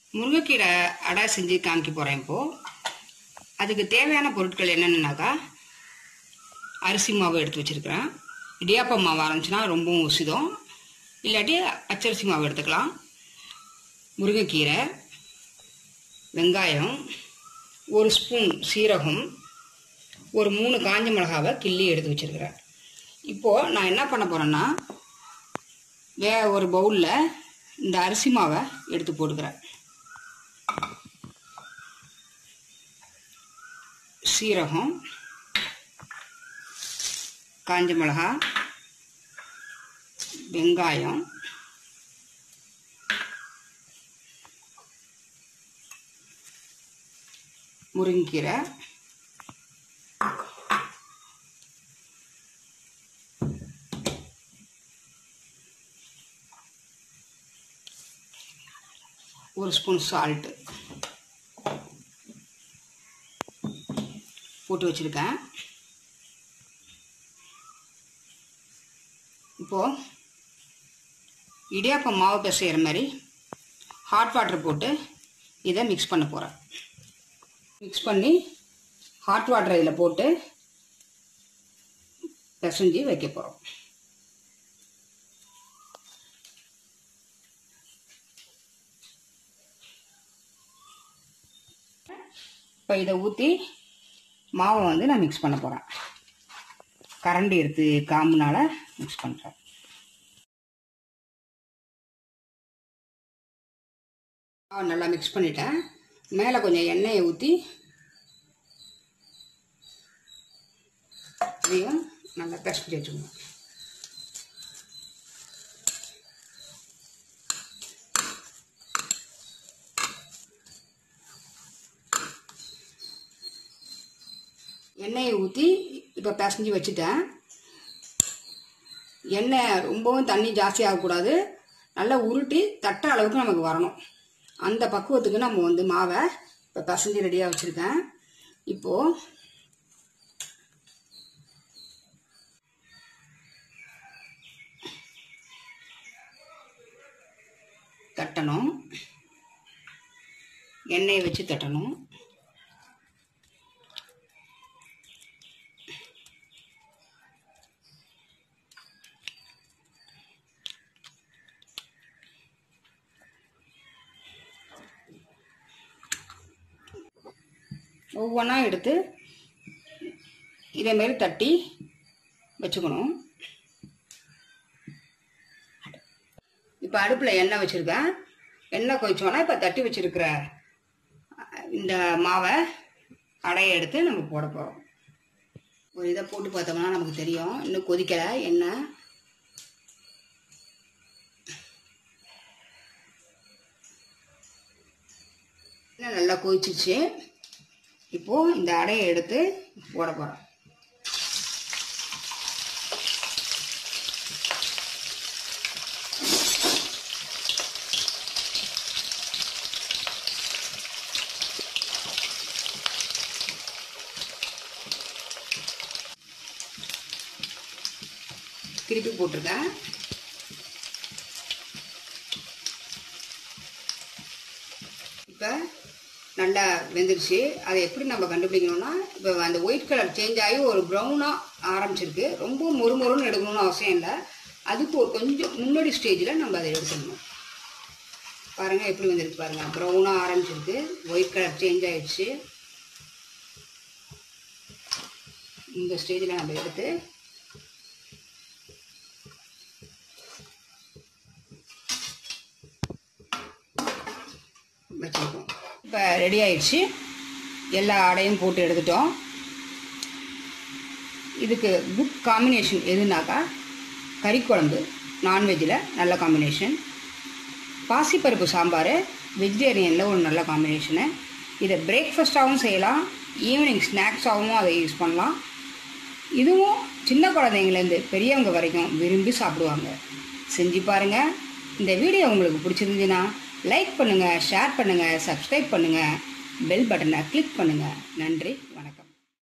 முருங்கைக்கீரை அடை செஞ்சு காமிக்க போகிறேன் இப்போது அதுக்கு தேவையான பொருட்கள் என்னென்னாக்கா அரிசி மாவு எடுத்து வச்சுருக்கிறேன் இடியாப்பம் மாவு ஆரம்பிச்சுன்னா ரொம்பவும் உசிதம் இல்லாட்டி பச்சரிசி மாவு எடுத்துக்கலாம் முருங்கைக்கீரை வெங்காயம் ஒரு ஸ்பூன் சீரகம் ஒரு மூணு காஞ்ச மிளகாவை கிள்ளி எடுத்து வச்சுருக்கிறேன் இப்போது நான் என்ன பண்ண போகிறேன்னா வே ஒரு பவுலில் இந்த அரிசி மாவை எடுத்து போட்டுக்கிறேன் சீரகம் காஞ்ச மிளகா வெங்காயம் முருங்கீரை ஒரு ஸ்பூன் சால்ட்டு போட்டு வச்சுருக்கேன் இப்போது இடியாப்பம் மாவு பிசைகிற மாதிரி ஹாட் வாட்டர் போட்டு இதை மிக்ஸ் பண்ண போகிறேன் மிக்ஸ் பண்ணி ஹாட் வாட்டர் இதில் போட்டு பிசைஞ்சு வைக்க போகிறோம் இப்போ இதை ஊற்றி மாவை வந்து நான் மிக்ஸ் பண்ண போகிறேன் கரண்டி எடுத்து காம்புனால மிக்ஸ் பண்ணுறேன் மாவை நல்லா மிக்ஸ் பண்ணிட்டேன் மேலே கொஞ்சம் எண்ணெயை ஊற்றி இதையும் நல்லா பிசைஞ்சு வச்சுக்கணும் எண்ணெயை ஊற்றி இப்போ பிசைஞ்சு வச்சுட்டேன் எண்ணெய் ரொம்பவும் தண்ணி ஜாஸ்தி ஆகக்கூடாது நல்லா உருட்டி தட்ட அளவுக்கு நமக்கு வரணும் அந்த பக்குவத்துக்கு நம்ம வந்து மாவை இப்போ பிசைஞ்சு ரெடியாக வச்சுருக்கேன் இப்போது தட்டணும் எண்ணெயை வச்சு தட்டணும் ஒவ்வொன்றா எடுத்து இதேமாரி தட்டி வச்சுக்கணும் இப்போ அடுப்பில் எண்ணெய் வச்சுருக்கேன் எண்ணெய் கொதிச்சோன்னா இப்போ தட்டி வச்சுருக்கிற இந்த மாவை அடையை எடுத்து நம்ம போட போகிறோம் ஒரு இதை போட்டு பார்த்தோம்னா நமக்கு தெரியும் இன்னும் கொதிக்கலை எண்ணெய் எண்ணெய் நல்லா கொதிச்சிச்சு இப்போது இந்த அடையை எடுத்து போட போகிறோம் திருப்பி போட்டிருக்கேன் இப்போ நல்லா வெந்துருச்சு அதை எப்படி நம்ம கண்டுபிடிக்கணும்னா இப்போ அந்த ஒயிட் கலர் சேஞ்ச் ஆகி ஒரு ப்ரௌனாக ஆரம்பிச்சிருக்கு ரொம்ப மொறுமொறுன்னு எடுக்கணும்னு அவசியம் இல்லை அதுக்கு ஒரு கொஞ்சம் முன்னாடி ஸ்டேஜில் நம்ம அதை எடுத்துடணும் பாருங்கள் எப்படி வந்துருக்கு பாருங்கள் ப்ரௌனாக ஆரம்பிச்சிருக்கு ஒயிட் கலர் சேஞ்ச் ஆகிடுச்சு இந்த ஸ்டேஜில் நம்ம எடுத்து வச்சுருக்கோம் இப்போ ரெடி ஆயிடுச்சு எல்லா ஆடையும் போட்டு எடுத்துட்டோம் இதுக்கு குட் காம்பினேஷன் எதுனாக்கா கறிக்குழம்பு நான்வெஜ்ஜில் நல்ல காம்பினேஷன் பாசிப்பருப்பு சாம்பார் வெஜிடேரியனில் ஒரு நல்ல காம்பினேஷனு இதை பிரேக்ஃபாஸ்ட்டாகவும் செய்யலாம் ஈவினிங் ஸ்நாக்ஸாகவும் அதை யூஸ் பண்ணலாம் இதுவும் சின்ன குழந்தைங்கலேருந்து பெரியவங்க வரைக்கும் விரும்பி சாப்பிடுவாங்க செஞ்சு பாருங்கள் இந்த வீடியோ உங்களுக்கு பிடிச்சிருந்துச்சுன்னா லைக் பண்ணுங்கள் ஷேர் பண்ணுங்கள் சப்ஸ்கிரைப் பண்ணுங்கள் பெல் பட்டனை கிளிக் பண்ணுங்கள் நன்றி